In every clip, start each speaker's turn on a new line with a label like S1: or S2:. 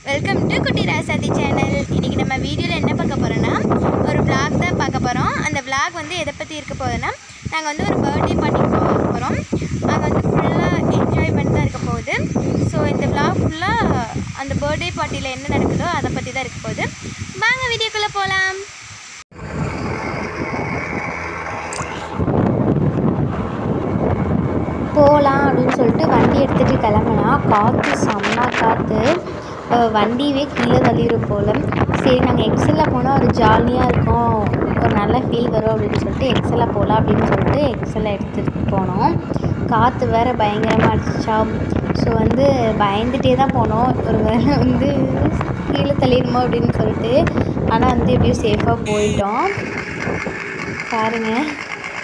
S1: Welcome to குட்டி ராசாதி channel இன்றைக்கி நம்ம வீடியோவில் என்ன பார்க்க போகிறோன்னா ஒரு vlog தான் பார்க்க போகிறோம் அந்த vlog வந்து எதை பற்றி இருக்க போகுதுன்னா நாங்கள் வந்து ஒரு பர்த்டே பார்ட்டிக்கு போக போகிறோம் அங்கே வந்து ஃபுல்லாக என்ஜாய்மெண்ட் தான் இருக்க போகுது ஸோ இந்த vlog ஃபுல்லாக அந்த பர்த்டே பார்ட்டியில் என்ன நடக்குதோ அதை பற்றி தான் இருக்க போகுது வாங்க வீடியோக்குள்ளே போகலாம்
S2: போகலாம் அப்படின்னு சொல்லிட்டு வண்டி எடுத்துகிட்டு கிளம்புனா காற்று செம்ம காற்று அஹ் வண்டியவே கீழே தள்ளிடும் போல் சரி நாங்கள் எக்ஸலில் போனால் ஒரு ஜாலியாக இருக்கும் ஒரு நல்ல ஃபீல் வரும் அப்படின்னு சொல்லிட்டு எக்ஸலில் போகலாம் அப்படின்னு சொல்லிட்டு எக்ஸலில் எடுத்துகிட்டு போனோம் காற்று வேறு பயங்கரமாக அடிச்சா ஸோ வந்து பயந்துகிட்டே தான் போனோம் ஒரு வேளை வந்து கீழே தள்ளிடுமோ அப்படின்னு சொல்லிட்டு ஆனால் வந்து எப்படியும் சேஃபாக போயிட்டோம் பாருங்கள்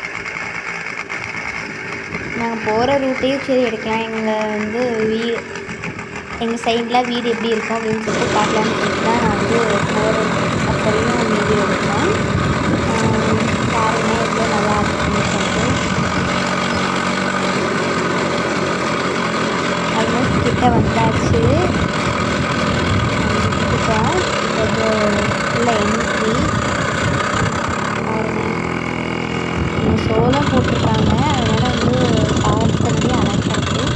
S2: நாங்கள் போகிற ரூட்டையும் சரி எடுக்கலாம் எங்கள் வந்து வீ எங்கள் சைடில் வீடு எப்படி இருக்கும் அப்படின்னு சொல்லிட்டு பார்க்கலான்னு சொல்லிட்டு தான் நான் வந்து போகிற அப்போதையும் வீடியோ எடுத்தேன் ஆஹ் பாருங்க எவ்வளோ நல்லா இருக்குன்னு சொல்லிட்டு ஆல்மோஸ்ட் கிட்ட வந்தாச்சு கிட்ட இது உள்ள என்ட்ரி பாருங்க இவங்க சோளம் போட்டிருக்காங்க அதனால் வந்து பார்க்கறதே அழகாக இருக்குது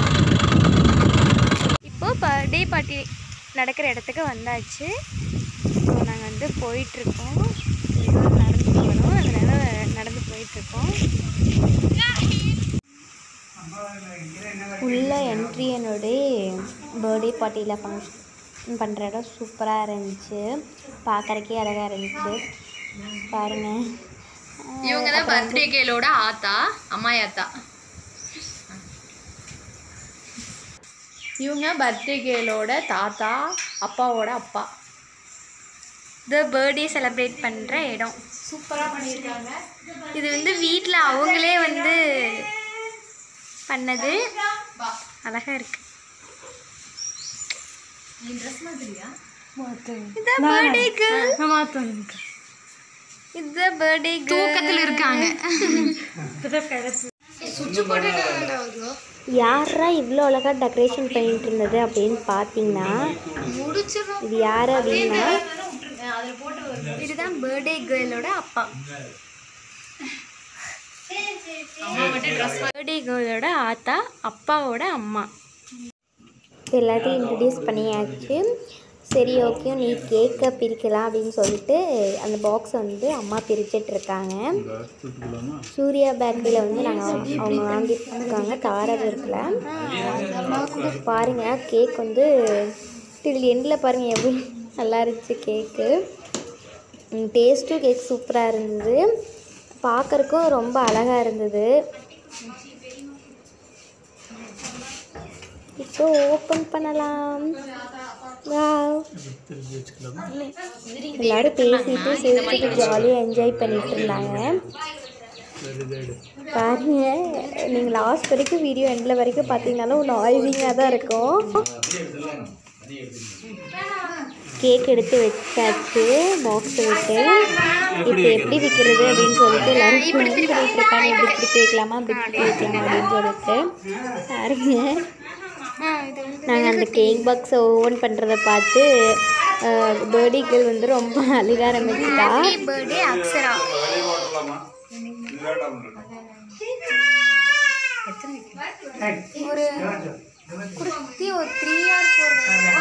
S1: இப்போது பர்த்டே பார்ட்டி நடக்கிற இடத்துக்கு வந்தாச்சு ஸோ நாங்கள் வந்து போயிட்டுருக்கோம் நடந்து போகணும் அதனால் நடந்து போயிட்டுருக்கோம்
S2: உள்ள என்ட்ரி என்னுடைய பர்த்டே பார்ட்டியில் ஃபங்க்ஷன் பண்ணுற இடம் சூப்பராக இருந்துச்சு பார்க்குறக்கே அழகாக இருந்துச்சு பாருங்கள்
S3: இவங்க தான் பர்த்டே கேலோட ஆத்தா அம்மாய் ஆத்தா இவங்க பர்த்டே கேலோட தாத்தா அப்பாவோட அப்பா
S1: த பர்த்டே செலிப்ரேட் பண்ணுற இடம்
S3: சூப்பராக பண்ணியிருக்காங்க
S1: இது வந்து வீட்டில் அவங்களே வந்து பண்ணது அழகாக இருக்கு
S3: நீ ட்ரெஸ் மாதிரியா
S1: இதான் பர்த்டே கேர்ள் இதுதான் பர்த்டே
S3: தூக்கத்தில் இருக்காங்க
S2: யாரா இவ்வளோ அழகாக டெக்கரேஷன் பண்ணிட்டு இருந்தது அப்படின்னு பார்த்தீங்கன்னா இது யார் அப்படின்னா
S1: இதுதான் பர்த்டே கேர்ளோட அப்பா பர்த்டே கேர்ளோட ஆத்தா அப்பாவோட அம்மா
S2: எல்லாத்தையும் இன்ட்ரடியூஸ் பண்ணியாச்சு சரி ஓகே நீ கேக்கை பிரிக்கலாம் அப்படின்னு சொல்லிட்டு அந்த பாக்ஸ் வந்து அம்மா பிரிச்சிட்டு இருக்காங்க சூர்யா பேக்கரியில் வந்து நாங்கள் அவங்க வாங்கியிருக்காங்க தாரர் இருக்குல்ல பாருங்க கேக் வந்து டில் எண்டில் பாருங்கள் எவ்வளோ நல்லா இருந்துச்சு கேக்கு டேஸ்ட்டும் கேக் சூப்பராக இருந்தது பார்க்கறக்கும் ரொம்ப அழகாக இருந்தது இப்போ ஓப்பன் பண்ணலாம் வாவ் எல்லாரும் பேசிட்டு சிரிச்சுட்டு ஜாலியாக என்ஜாய் பண்ணிட்டு இருந்தாங்க பாருங்க நீங்கள் லாஸ்ட் வரைக்கும் வீடியோ எண்டில் வரைக்கும் பார்த்தீங்கன்னாலும் நாய்ஸிங்காக தான் இருக்கும் கேக் எடுத்து வச்சாச்சு பாக்ஸ் விட்டு இப்போ எப்படி விற்கிறது அப்படின்னு சொல்லிட்டு எல்லாரும் plan பண்ணிட்டு இருக்காங்க இப்படி பிடிச்சி வைக்கலாமா இப்படி பிடிச்சி வைக்கலாமா அப்படின்னு சொல்லிட்டு பாருங்க நாங்கள் அந்த கேக் பாக்ஸை ஓவன் பண்ணுறத பார்த்து பேர்டி கேர்ள் வந்து ரொம்ப அழுக ஆரம்பிச்சிட்டா
S1: பர்த்டே அக்ஷரா ஒரு குடுத்தி ஒரு three or four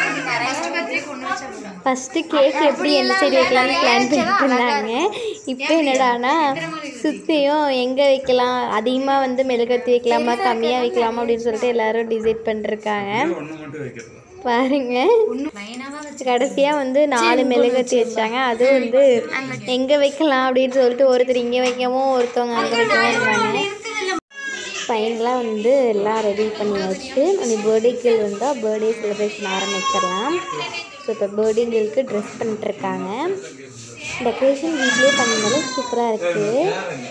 S2: first cake எப்படி எந்த சைடு வைக்கலாம்னு பிளான் பண்ணிட்டு இருந்தாங்க இப்போ என்னடானா சுற்றியும் எங்கே வைக்கலாம் அதிகமாக வந்து மெழுகத்தி வைக்கலாமா கம்மியாக வைக்கலாமா அப்படின்னு சொல்லிட்டு எல்லாரும் டிசைட் பண்ணிருக்காங்க பாருங்க கடைசியாக வந்து நாலு மெழுகத்தி வச்சாங்க அது வந்து எங்கே வைக்கலாம் அப்படின்னு சொல்லிட்டு ஒருத்தர் இங்கே வைக்கவும் ஒருத்தவங்க அங்கே வைக்கவும் இருந்தாங்க ஃபைனலாக வந்து எல்லாம் ரெடி பண்ணியாச்சு அந்த பர்த்டே கேர்ள் வந்தால் பர்த்டே செலிப்ரேஷன் ஆரம்பிச்சிடலாம் ஸோ இப்போ பர்த்டே கேர்ளுக்கு ட்ரெஸ் பண்ணிட்டுருக்காங்க டெக்கரேஷன் வீட்லேயே பண்ணாலும் சூப்பராக இருக்குது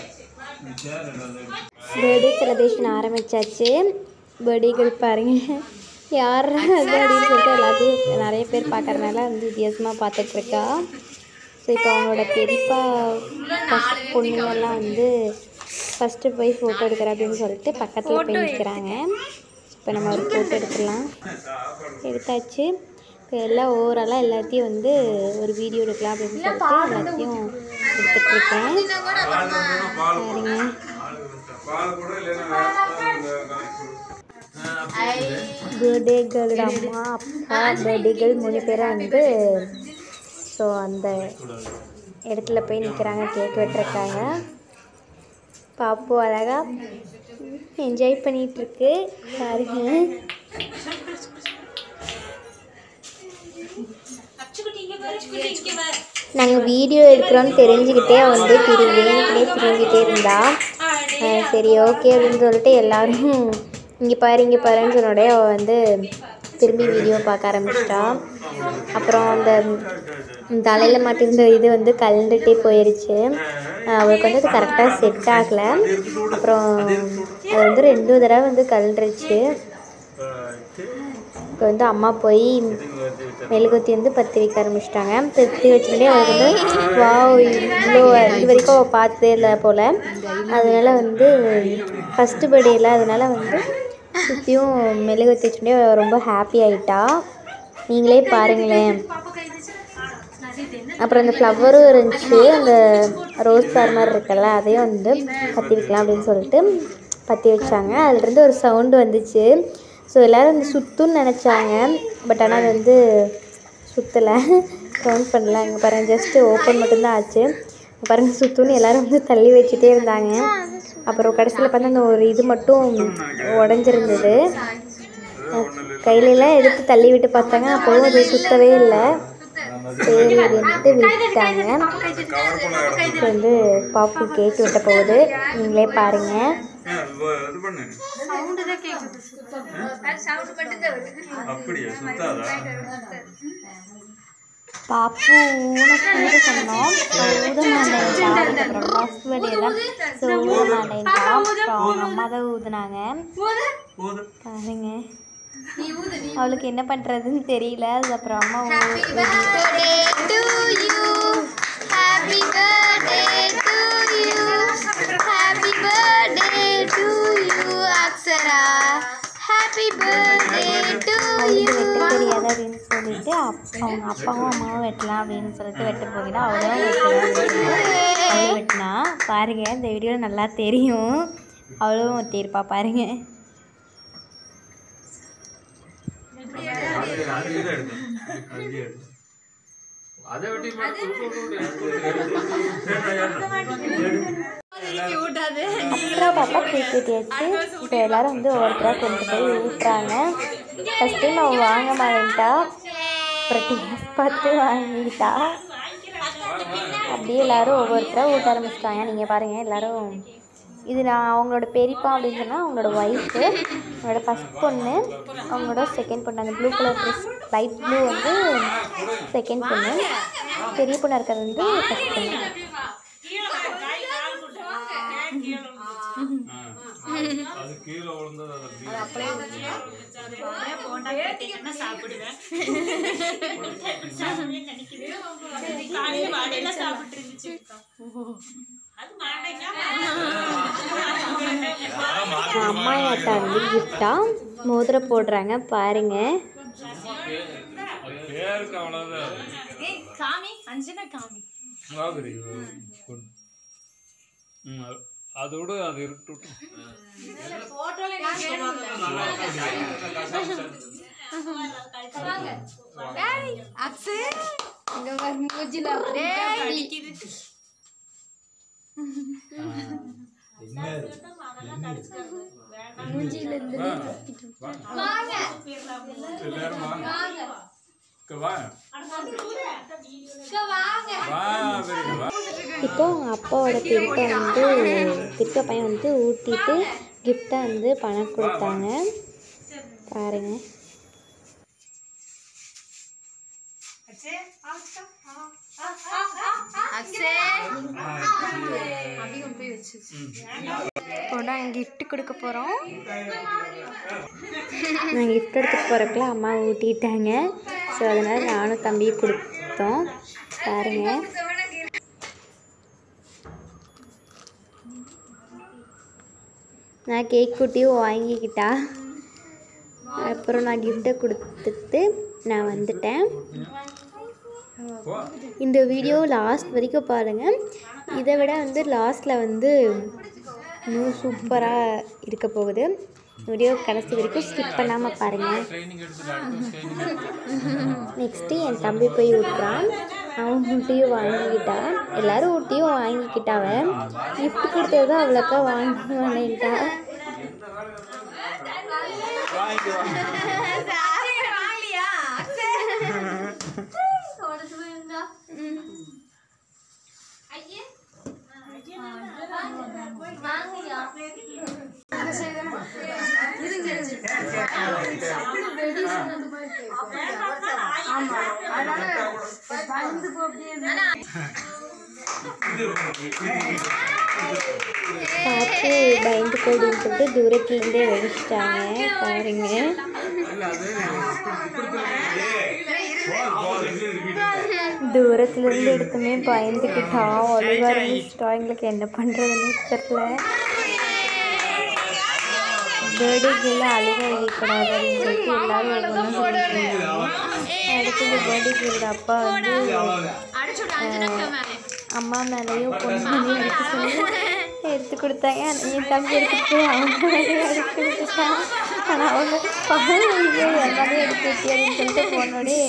S2: பர்த்டே செலிப்ரேஷன் ஆரம்பிச்சாச்சு பர்த்டே கேர்ள் பாருங்க யார் அது அப்படின்னு சொல்லிட்டு எல்லாத்தையும் நிறைய பேர் பார்க்கறதுனால வந்து வித்தியாசமாக பார்த்துட்ருக்கா ஸோ இப்போ அவங்களோட பெரியப்பா ஃபஸ்ட் பொண்ணுங்கெல்லாம் வந்து ஃபஸ்ட்டு போய் ஃபோட்டோ எடுக்கிறேன் அப்படின்னு சொல்லிட்டு பக்கத்தில் போய் நிற்கிறாங்க இப்போ நம்ம ஒரு ஃபோட்டோ எடுத்துடலாம் எடுத்தாச்சு இப்போ எல்லாம் ஓவராலாக எல்லாத்தையும் வந்து ஒரு வீடியோ எடுக்கலாம் அப்படின்னு சொல்லிட்டு எல்லாத்தையும் எடுத்துட்ருக்கேன் பாருங்க பர்த்டே கேர்ளோட அம்மா அப்பா பர்த்டே கேர்ள் மூணு பேரும் வந்து ஸோ அந்த இடத்துல போய் நிற்கிறாங்க கேக் வெட்டுருக்காங்க பாப்பு அழகாக என்ஜாய் பண்ணிகிட்ருக்கு பாருங்க நாங்கள் வீடியோ எடுக்கிறோன்னு தெரிஞ்சுக்கிட்டே அவ வந்து திரு வேணுக்குனே திரும்பிக்கிட்டே இருந்தா அஹ் சரி ஓகே அப்படின்னு சொல்லிட்டு எல்லாரும் இங்கே பாரு இங்கே பாருன்னு சொன்னோடே அவள் வந்து திரும்பி வீடியோ பார்க்க ஆரம்பிச்சிட்டா அப்புறம் அந்த தலையில் மாட்டிருந்த இது வந்து கலந்துட்டே போயிடுச்சு அஹ் அவளுக்கு வந்து அது கரெக்டாக செட் ஆகலை அப்புறம் அது வந்து ரெண்டு தடவை வந்து கலண்டுருச்சு இப்போ வந்து அம்மா போய் மெழுகுத்தி வந்து பற்றி வைக்க ஆரம்பிச்சிட்டாங்க பற்றி வச்சுட்டே அவளுக்கு வந்து வாவ் இவ்வளோ இது வரைக்கும் அவள் பார்த்ததே இல்லை போல் அதனால வந்து ஃபஸ்ட்டு பர்த்டேல அதனால வந்து சுற்றியும் மெழுகுத்தி வச்சுட்டே ரொம்ப ஹாப்பி ஆயிட்டா நீங்களே பாருங்களேன் அப்புறம் இந்த ஃப்ளவரும் இருந்துச்சு அந்த ரோஸ் ஃப்ளவர் மாதிரி இருக்குல்ல அதையும் வந்து பற்றி வைக்கலாம் அப்படின்னு சொல்லிட்டு பற்றி வச்சாங்க அதுலேருந்து ஒரு சவுண்டு வந்துச்சு ஸோ எல்லோரும் வந்து சுத்துன்னு நினச்சாங்க பட் ஆனால் அது வந்து சுற்றலை கவுண்ட் பண்ணல இங்கே பாருங்கள் ஜஸ்ட்டு ஓப்பன் மட்டும்தான் ஆச்சு இங்க பாருங்க சுத்துன்னு எல்லோரும் வந்து தள்ளி வச்சுட்டே இருந்தாங்க அப்புறம் கடைசியில் பார்த்தா அந்த ஒரு இது மட்டும் உடஞ்சிருந்தது கையிலலாம் எடுத்து தள்ளி விட்டு பார்த்தாங்க அப்போவும் அது சுத்தவே இல்லை சரி அப்படின்ட்டு விட்டாங்க இப்போ வந்து பாப்பு கேக் வெட்ட போகுது நீங்களே பாருங்க
S4: இது பண்ணு அப்படியா சுத்தாதா
S2: பாப்பு ஊனக்கூட சொன்னோம் ஊத மாட்டேன்ட்டா அதுக்கப்புறம் ஃபஸ்ட் பர்த்டேலாம் ஸோ ஊத மாட்டேன்ட்டா அப்புறம் அவங்க அம்மா தான் ஊதுனாங்க
S4: போது
S2: பாருங்க அவளுக்கு என்ன பண்ணுறதுன்னு தெரியல அதுக்கப்புறம் அம்மா ஊ-
S1: birthday to you. Happy birthday to you. Happy birthday to you, Aksara. Happy birthday to
S2: அவளுக்கு
S1: you.
S2: வெட்ட தெரியாது அப்படின்னு சொல்லிட்டு அப் அவங்க அப்பாவும் அம்மாவும் வெட்டலாம் அப்படின்னு சொல்லிட்டு வெட்ட போகிறா அவளும் வெட்டலாம் அப்படின்னு சொல்லிட்டு அவளும் வெட்டினா பாருங்க இந்த வீடியோவில் நல்லா தெரியும் அவளும் வெட்டியிருப்பா பாருங்க
S4: அதுதான் எடுக்கணும் அதுதான் எடுக்கணும் அதை வெட்டி
S2: அப்புறம் பாப்பா கேக் வெட்டியாச்சு இப்போ எல்லாரும் வந்து ஒவ்வொருத்தராக கொண்டு போய் ஊட்டுறாங்க ஃபஸ்ட் டைம் அவள் வாங்க மாட்டேன்ட்டா அப்புறம் டேஸ்ட் பார்த்து வாங்கிக்கிட்டா அப்படியே எல்லாரும் ஒவ்வொருத்தராக ஊட்ட ஆரம்பிச்சிட்டாங்க நீங்கள் பாருங்கள் எல்லாரும் இது நான் அவங்களோட பெரியப்பா அப்படின்னு சொன்னால் அவங்களோட ஒய்ஃபு அவங்களோட ஃபஸ்ட் பொண்ணு அவங்களோட செகண்ட் பொண்ணு அந்த blue colour dress light blue வந்து செகண்ட் பொண்ணு பெரிய பொண்ணு இருக்கிறது வந்து ஃபஸ்ட் பொண்ணு
S4: அது கீழே விழுந்தது அது அப்படியே
S2: அம்மா ஏட்டா வந்து கிஃப்டாக மோதிரம் போடுறாங்க பாருங்க
S4: அது பேருக்கு அவ்வளோதான் ஆகுது கொண்டு ம் அது- அதோட அது இருக்கட்டும் எல்லாரும் வாங்க இங்க வாங்க வா பெரியப்பா, வா
S2: இப்போ அவங்க அப்பாவோட பெரியப்பா வந்து பெரியப்பா பையன் வந்து ஊட்டிட்டு கிஃப்டாக வந்து பணம் கொடுத்தாங்க பாருங்க இப்போ நாங்கள் gift கொடுக்க போகிறோம் நான் gift எடுத்துகிட்டு போகிறக்குள்ள அம்மா ஊட்டிட்டாங்க ஸோ அதனால் நானும் தம்பியும் கொடுத்தோம் பாருங்க நான் கேக் குட்டியும் வாங்கிக்கிட்டா அப்புறம் நான் கிஃப்ட்டை கொடுத்துட்டு நான் வந்துட்டேன் இந்த வீடியோ லாஸ்ட் வரைக்கும் பாருங்கள் இதை விட வந்து லாஸ்ட்டில் வந்து இன்னும் சூப்பராக இருக்க போகுது வீடியோ கடைசி வரைக்கும் ஸ்கிப் பண்ணாமல் பாருங்கள்
S4: ட்ரைனிங் எடுத்துட்டு அடுத்த ட்ரைனிங்
S2: நெக்ஸ்ட்டு என் தம்பி போய் ஊட்டுறான் அவன் ஊட்டியும் வாங்கிக்கிட்டான் எல்லாரும் ஊட்டியும் வாங்கிக்கிட்டாவ gift கொடுத்தது அவ்வளோக்கா வாங்கிட்டா பார்த்து பயந்து போயிடுன்னு சொல்லிட்டு தூரத்துலேருந்தே வெடிச்சிட்டாங்க பாருங்க தூரத்துலேருந்து எடுத்துமே பயந்துக்கிட்டான் ஒழுங்காக ஆரம்பிச்சிட்டோம் எங்களுக்கு என்ன பண்ணுறதுன்னு தெரில பேர்டேக்கெல்லாம் அழுக வைக்கக்கூடாது அப்படின்னு சொல்லிட்டு எல்லாரும் ஒவ்வொன்றும் சொல்லிட்டு இருந்தாங்க அடுத்தது பேர்டேக்கு அப்பா வந்து அம்மா மேலேயும் பொண்ணு மேலேயும் எடுத்து சொல்லி எடுத்து கொடுத்தாங்க என் தம்பி எடுத்துட்டு போய் அவங்க மேலேயும் எடுத்து கொடுத்துட்டான் ஆனால் அவங்க பகல் ஐயோ எல்லாமே எடுத்து விட்டி அப்படின்னு சொல்லிட்டு போனோடே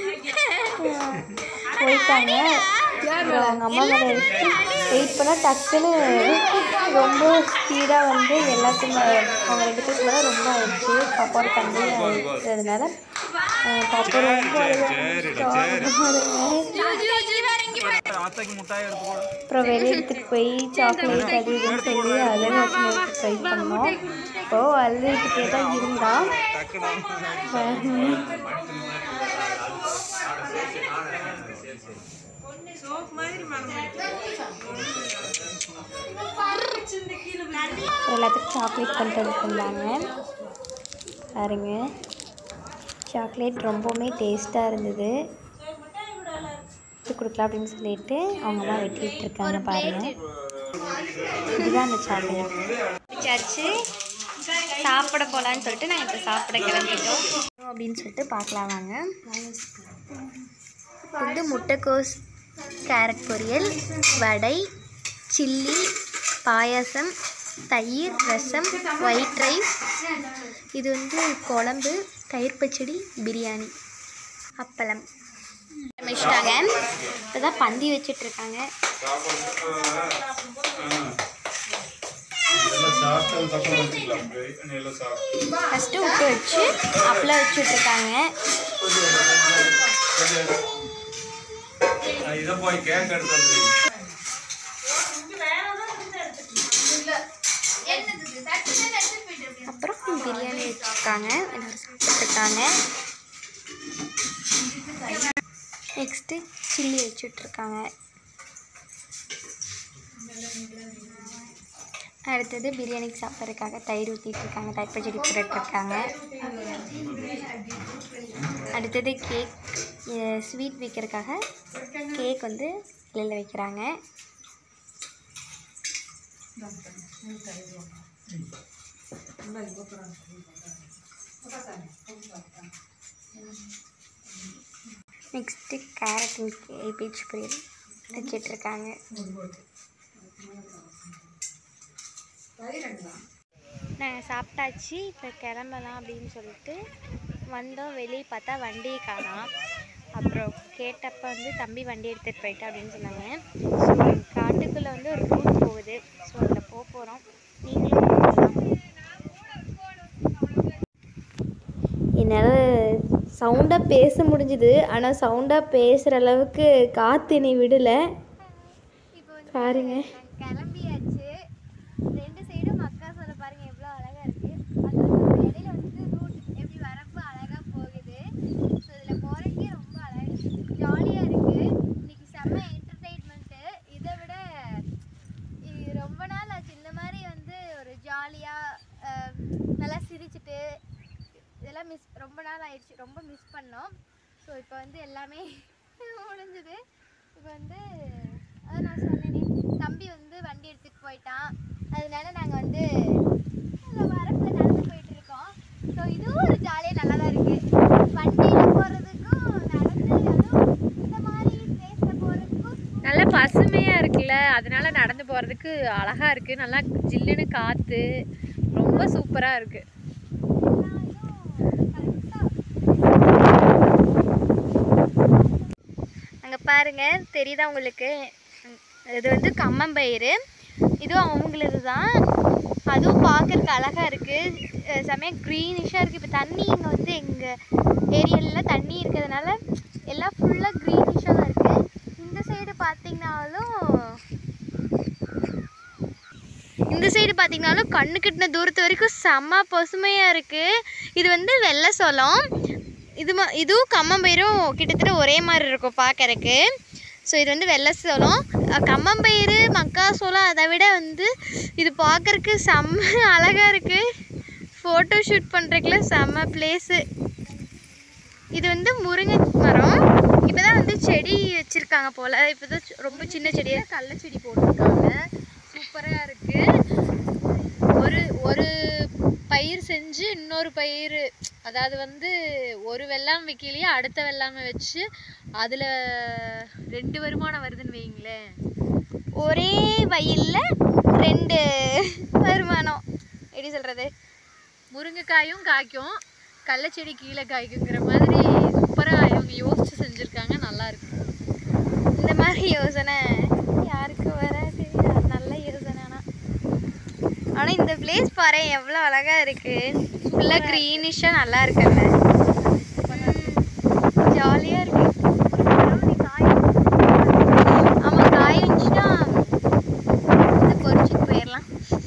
S2: போயிட்டாங்க அப்புறம் அவங்க அம்மா மேலே எடுத்து வெயிட் பண்ணால் டக்குன்னு ரொம்ப ஸ்பீடாக வந்து எல்லாத்தையும் அவங்க ரெண்டு பேருக்கு மேலே ரொம்ப ஆயிடுச்சு பாப்பாவோட தம்பி ஆயிடுறதுனால அஹ் பாப்பா ரொம்ப
S4: ஆத்தாக்கு முட்டாய் எடுத்து போடு
S2: அப்புறம் வெளியே எடுத்துகிட்டு போய் சாக்லேட் அது இதுன்னு சொல்லி அழுக வச்சு ட்ரை பண்ணோம் இப்போ அழுதுகிட்டே தான் இருந்தான் எல்லாத்துக்கும் சாக்லேட் கொண்டு வந்துருந்தாங்க பாருங்க சாக்லேட் ரொம்பவுமே டேஸ்ட்டாக இருந்தது எடுத்து கொடுக்கலாம் அப்படின்னு சொல்லிட்டு அவங்க அம்மா வெட்டிட்டு இருக்காங்க பாருங்க இதுதான் அந்த சாக்லேட்
S1: வச்சாச்சு சாப்பிட போகலான்னு சொல்லிட்டு நாங்கள் இப்போ சாப்பிட கிளம்பிட்டோம்
S2: அப்படின்னு சொல்லிட்டு பார்க்கலாம் வாங்க வந்து முட்டைக்கோஸ் கேரட் பொரியல் வடை சில்லி பாயாசம் தயிர் ரசம் ஒயிட் ரைஸ் இது வந்து குழம்பு தயிர் பச்சடி பிரியாணி அப்பளம்
S1: சமைச்சிட்டாங்க இப்போ தான் பந்தி வச்சுட்டு இருக்காங்க ஃபஸ்ட்டு விட்டு வச்சு அப்பளம் வச்சுட்டு இருக்காங்க
S4: இதை போய் கேக் எடுத்து வந்து
S1: அப்புறம் பிரியாணி வச்சுருக்காங்க எல்லோரும் சாப்பிட்டுருக்காங்க நெக்ஸ்ட்டு சில்லி வச்சுட்ருக்காங்க அடுத்தது பிரியாணிக்கு சாப்பிட்றதுக்காக தயிர் ஊற்றிட்டு இருக்காங்க தயிர் பச்சடி போட்டுட்ருக்காங்க அடுத்தது கேக் ஸ்வீட் வைக்கிறதுக்காக கேக் வந்து வெளியில் வைக்கிறாங்க நெக்ஸ்ட்டு கேரட் பீச் பொரியல் வச்சிட்ருக்காங்க நாங்கள் சாப்பிட்டாச்சு இப்போ கிளம்பலாம் அப்படின்னு சொல்லிட்டு வந்தோம் வெளியே பார்த்தா வண்டியை காணோம் அப்புறம் கேட்டப்ப வந்து தம்பி வண்டி எடுத்துகிட்டு போயிட்டா அப்படின்னு சொன்னாங்க ஸோ காட்டுக்குள்ளே வந்து ஒரு ரூட் போகுது ஸோ அதில் போக போகிறோம் நீங்களும் போகலாம்
S2: என்னால் சவுண்டாக பேச முடிஞ்சுது ஆனால் சவுண்டாக பேசுகிற அளவுக்கு காற்று என்னை விடலை பாருங்க
S1: கிளம்பியாச்சு ரெண்டு சைடும் மக்கா சொல்ல பாருங்க எவ்வளோ அழகா இருக்கு அது வந்து இடையில வந்து ரூட் எப்படி வரப்பு அழகா போகுது ஸோ இதில் போறதுக்கே ரொம்ப அழகா ஜாலியா இருக்கு இன்னைக்கு செம்ம என்டர்டெயின்மெண்ட்டு இதை விட இது ரொம்ப நாள் ஆச்சு இந்த மாதிரி வந்து ஒரு ஜாலியாக நல்லா சிரிச்சிட்டு இதெல்லாம் மிஸ் ரொம்ப நாள் ஆயிடுச்சு ரொம்ப மிஸ் பண்ணோம் ஸோ இப்போ வந்து எல்லாமே முடிஞ்சுது இப்போ வந்து அதான் நான் சொன்னேனே தம்பி வந்து வண்டி எடுத்துகிட்டு போயிட்டான் அதனால நாங்கள் வந்து வரப்பில் நடந்து போயிட்டு இருக்கோம் ஸோ இதுவும் ஒரு ஜாலியாக நல்லா தான் இருக்குது வண்டியில் போகிறதுக்கும் நடந்து அதுவும் இந்த மாதிரி பிளேஸில் போகிறதுக்கும்
S3: நல்லா பசுமையா இருக்குல்ல அதனால நடந்து போறதுக்கு அழகா இருக்கு நல்லா ஜில்லுன்னு காத்து ரொம்ப சூப்பரா இருக்கு
S1: அங்கே பாருங்க தெரியுதா உங்களுக்கு இது வந்து கம்மம்பயிறு இதுவும் அவங்களது தான் அதுவும் பார்க்கறதுக்கு அழகாக இருக்குது செமையாக க்ரீனிஷாக இருக்குது இப்போ தண்ணி இங்கே வந்து எங்கள் ஏரியாலலாம் தண்ணி இருக்கிறதுனால எல்லாம் ஃபுல்லாக க்ரீனிஷாக தான் இருக்குது இந்த சைடு பார்த்தீங்கனாலும் இந்த சைடு பார்த்தீங்கனாலும் கண்ணு கிட்டின தூரத்து வரைக்கும் செம்ம பசுமையாக இருக்குது இது வந்து வெள்ளை சோளம் இது ம இதுவும் கம்மம்பயிரும் கிட்டத்தட்ட ஒரே மாதிரி இருக்கும் பார்க்கறக்கு ஸோ இது வந்து வெள்ளை சோளம் அஹ் கம்மம்பயிறு மக்காசோளம் அதை விட வந்து இது பார்க்கறக்கு செம்ம அழகாக இருக்குது ஃபோட்டோ ஷூட் பண்ணுறதுக்குல செம்ம பிளேஸு இது வந்து முருங்கை மரம் இப்போ தான் வந்து செடி வச்சுருக்காங்க போல் இப்போ தான் ரொம்ப சின்ன செடியாக
S3: கடல செடி போட்டிருக்காங்க சூப்பரா இருக்கு ஒரு ஒரு பயிர் செஞ்சு இன்னொரு பயிர் அதாவது வந்து ஒரு வெள்ளாமை வைக்கலையே அடுத்த வெள்ளாமை வச்சு அதுல ரெண்டு வருமானம் வருதுன்னு வைங்களேன்
S1: ஒரே வயலில் ரெண்டு வருமானம் எப்படி சொல்கிறது
S3: முருங்கைக்காயும் காய்க்கும் கடலச்செடி கீழே காய்க்குங்கிற மாதிரி சூப்பரா இவங்க யோசிச்சு செஞ்சிருக்காங்க நல்லா இருக்கு
S1: இந்த மாதிரி யோசனை யாருக்கு வராது அது நல்ல யோசனை ஆனால் ஆனால் இந்த பிளேஸ் பாரு எவ்வளோ அழகாக இருக்குது ஃபுல்லாக க்ரீனிஷாக நல்லா இருக்குல்ல ஜாலியாக இருக்கு ஆமாம் காய் வந்துச்சுன்னா வந்து பொறிச்சிட்டு போயிடலாம்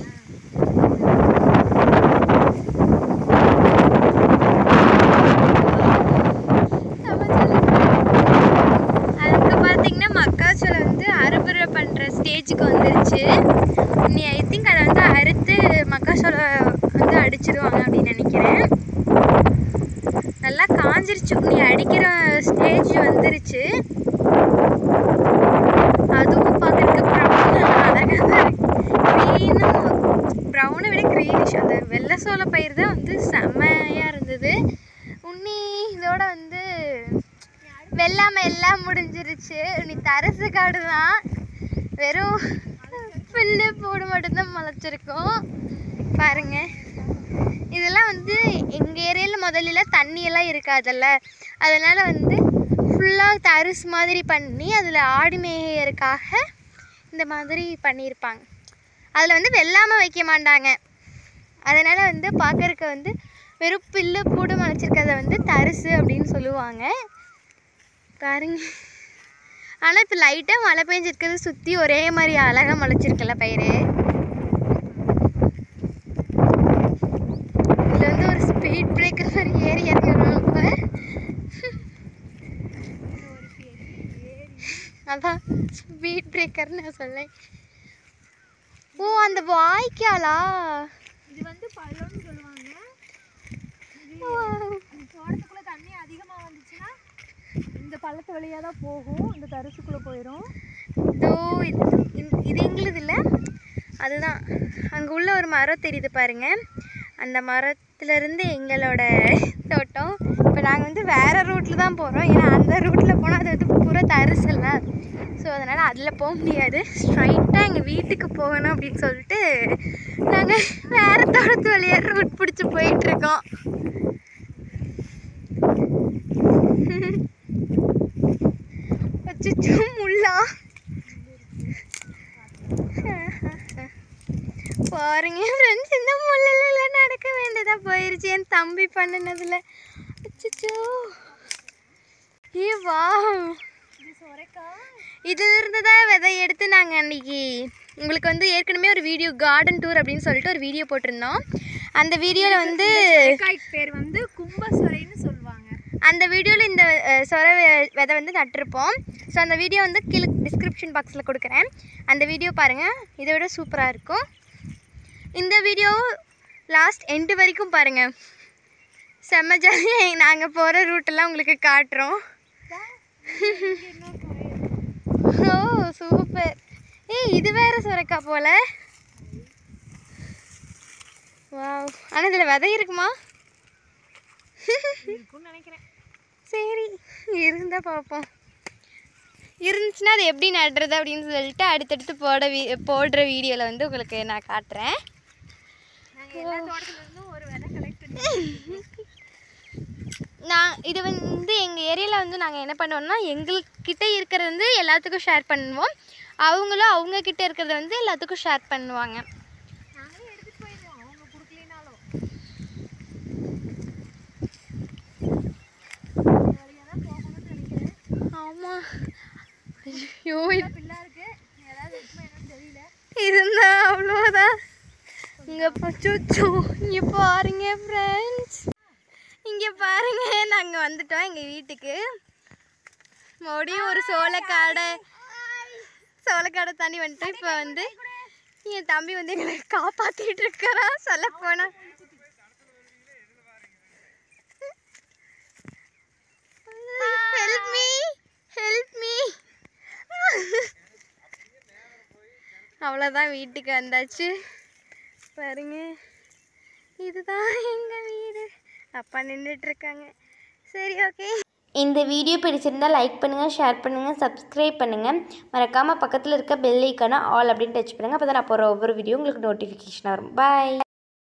S1: அதுக்கு பார்த்தீங்கன்னா மக்காச்சோளம் வந்து அறுவடை பண்ணுற ஸ்டேஜுக்கு வந்துருச்சு நீ ஐ திங்க் அதை வந்து அறுத்து மக்காச்சோளம் வந்து அடிச்சிருவாங்க அப்படின்னு நினைக்கிறேன் நல்லா காஞ்சிருச்சு நீ அடிக்கிற ஸ்டேஜ் வந்துருச்சு அதுவும் பார்க்கறதுக்கு ப்ரௌன் அழகாக தான் க்ரீனும் ப்ரௌனை விட க்ரீனிஷ் அந்த வெள்ளை சோள பயிர் தான் வந்து செம்மையாக இருந்தது உன்னி இதோட வந்து வெள்ளாமை எல்லாம் முடிஞ்சிருச்சு நீ தரசு காடு தான் வெறும் புல்லு பூடு மட்டும்தான் முளைச்சிருக்கும் பாருங்க இதெல்லாம் வந்து எங்கள் ஏரியாவில் முதல்ல தண்ணியெல்லாம் இருக்காதுல்ல அதனால் வந்து ஃபுல்லாக தரிசு மாதிரி பண்ணி அதில் ஆடு மேயறதுக்காக இந்த மாதிரி பண்ணியிருப்பாங்க அதில் வந்து வெள்ளாமை வைக்க மாட்டாங்க அதனால் வந்து பார்க்கறக்கு வந்து வெறும் பில்லு பூடு முளைச்சிருக்கிறத வந்து தரிசு அப்படின்னு சொல்லுவாங்க பாருங்க ஆனால் இப்போ லைட்டாக மழை பெஞ்சிருக்கிறது சுற்றி ஒரே மாதிரி அழகாக முளைச்சிருக்குல்ல பயிர் இதில் வந்து ஒரு ஸ்பீட் பிரேக்கர் மாதிரி ஏறி இறங்குறோம் இப்போ அதான் ஸ்பீட் பிரேக்கர்னு நான் சொன்னேன் ஓ அந்த வாய்க்காலா
S3: இது வந்து பள்ளம்னு சொல்லுவாங்க
S1: Wow.
S3: தோட்டத்துக்குள்ள தண்ணி அதிகமா வந்துச்சுன்னா இந்த பள்ளத்து வழியா தான் போகும் இந்த தரிசுக்குள்ள போயிடும்
S1: இதோ இது இந்த- இது எங்களுது இல்லை அதுதான் அங்கே உள்ள ஒரு மரம் தெரியுது பாருங்க அந்த மரத்துலேருந்து எங்களோட தோட்டம் இப்போ நாங்கள் வந்து வேறு ரூட்டில் தான் போகிறோம் ஏன்னா அந்த ரூட்டில் போனால் அது வந்து பூரா தரிசல்ல ஸோ அதனால் அதில் போக முடியாது ஸ்ட்ரைட்டாக எங்கள் வீட்டுக்கு போகணும் அப்படின்னு சொல்லிட்டு நாங்கள் வேறு தோட்டத்து வழியாக ரூட் பிடிச்சி போயிட்டுருக்கோம் அச்சச்சோ முள்ளா பாருங்க ஃப்ரெண்ட்ஸ் இந்த முள்ளெல்லாம் நடக்க வேண்டியதா போயிருச்சு என் தம்பி பண்ணினதுல அச்சச்சோ ஏ வா இதுல இருந்து தான் விதை எடுத்து நாங்கள் அன்னைக்கு உங்களுக்கு வந்து ஏற்கனவே ஒரு வீடியோ கார்டன் டூர் அப்படின்னு சொல்லிட்டு ஒரு வீடியோ போட்டிருந்தோம் அந்த வீடியோவில் வந்து
S3: காய்க்கு பேர் வந்து கும்பசுரைன்னு சொல்லுவாங்க
S1: அந்த வீடியோவில் இந்த அஹ், சொர வெ- விதை வந்து நட்டிருப்போம் ஸோ அந்த வீடியோ வந்து கீழே டிஸ்கிரிப்ஷன் பாக்ஸில் கொடுக்குறேன் அந்த வீடியோ பாருங்கள் இதை விட சூப்பராக இருக்கும் இந்த வீடியோ லாஸ்ட் எண்டு வரைக்கும் பாருங்கள் செம்ம ஜாலியாக நாங்கள் போகிற ரூட்டெல்லாம் உங்களுக்கு காட்டுறோம் ஓ சூப்பர் ஏய் இது வேற சுரக்கா போல வாவ் ஆனால் இதில் விதை இருக்குமா
S3: இருக்கும்னு நினைக்கிறேன்
S1: சரி இருந்தால் பார்ப்போம் இருந்துச்சுன்னா அது எப்படி நடுறது அப்படின்னு சொல்லிட்டு அடுத்தடுத்து போட வீ போடுற வீடியோவில் வந்து உங்களுக்கு நான் காட்டுறேன் நான் இது வந்து எங்கள் ஏரியாவில் வந்து நாங்கள் என்ன பண்ணுவோம்னா எங்கள்கிட்ட இருக்கிறது வந்து எல்லாத்துக்கும் ஷேர் பண்ணுவோம் அவங்களும் அவங்க கிட்ட இருக்கிறத வந்து எல்லாத்துக்கும் ஷேர் பண்ணுவாங்க ஆமாம் ஐயோ இருந்தா அவ்வளோதான் இங்கே பச்சுச்சோ இங்கே பாருங்க ஃப்ரெண்ட்ஸ் இங்கே பாருங்க நாங்கள் வந்துட்டோம் எங்கள் வீட்டுக்கு மறுபடியும் ஒரு சோளக்காடை சோளக்காடை தண்ணி வந்துட்டு இப்போ வந்து என் தம்பி வந்து எங்களை காப்பாற்றிட்டு இருக்கிறான் சொல்ல போனா ஹெல்ப் மீ ஹெல்ப் மீ அவ்வளோதான் வீட்டுக்கு வந்தாச்சு பாருங்க இதுதான் எங்கள் வீடு அப்பா நின்றுட்டு இருக்காங்க சரி ஓகே
S2: இந்த வீடியோ பிடிச்சிருந்தா லைக் பண்ணுங்கள் ஷேர் பண்ணுங்கள் சப்ஸ்கிரைப் பண்ணுங்கள் மறக்காமல் பக்கத்தில் இருக்க பெல் ஐக்கான ஆல் அப்படின்னு டச் பண்ணுங்கள் அப்போ தான் நான் போகிற ஒவ்வொரு வீடியோ உங்களுக்கு நோட்டிஃபிகேஷன் வரும் பாய்